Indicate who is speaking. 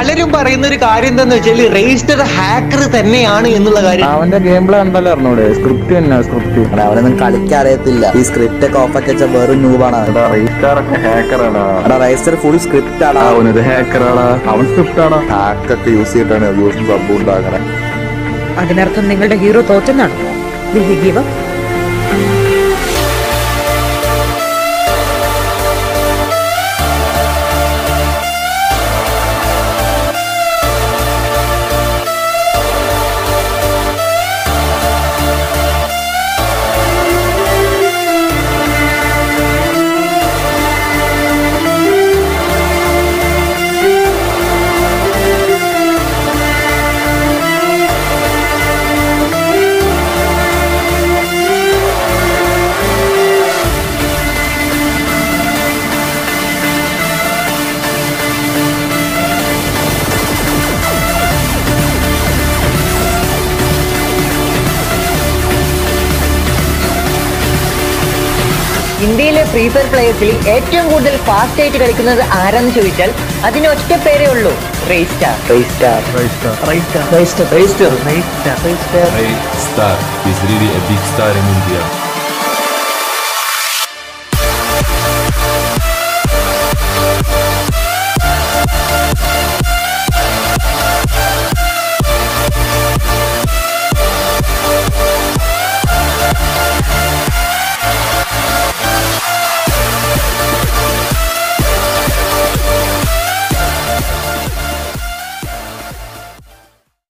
Speaker 1: പലരും പറയുന്ന ഒരു കാര്യം എന്താന്ന് വെച്ചാൽ രജിസ്റ്റർ ഹാക്കർ തന്നെയാണ് എന്നുള്ള കാര്യം
Speaker 2: അവന്റെ ഗെയിം പ്ലേ ഉണ്ടല്ലോ അറിഞ്ഞൂടെ സ്ക്രിപ്റ്റ് തന്നെ സ്ക്രിപ്റ്റ്
Speaker 3: എടാ, അവനൊന്നും കളിക്കാൻ അറിയത്തില്ല ഈ സ്ക്രിപ്റ്റ് ഒക്കെ ഓഫ് ആക്കി വെച്ച വെറും നൂബാണ്
Speaker 2: റീസ്റ്റാർ ഒക്കെ ഹാക്കറാണ്
Speaker 3: എടാ രജിസ്റ്റർ ഫുൾ സ്ക്രിപ്റ്റ് ആടാ
Speaker 2: അവനൊരു ഹാക്കറാണ് അവൻ സ്ക്രിപ്റ്റ് ആണ്
Speaker 4: ഹാക്കൊക്കെ യൂസ് ചെയ്തിട്ടാണ് യൂസും സബ് ഉണ്ടാക്കണേ
Speaker 5: അതിനർത്ഥം നിങ്ങളുടെ ഹീറോ തോറ്റെന്നാണ് Will he give up?
Speaker 6: ഇന്ത്യയിലെ ഫ്രീ ഫയർ പ്ലേയേഴ്സിൽ ഏറ്റവും കൂടുതൽ ഫാസ്റ്റ് ആയിട്ട് കളിക്കുന്നത് ആരാന്ന് ചോദിച്ചാൽ അതിന് ഒറ്റ പേരേ ഉള്ളൂ റേസ്റ്റാർ
Speaker 7: Star is really a big star in India.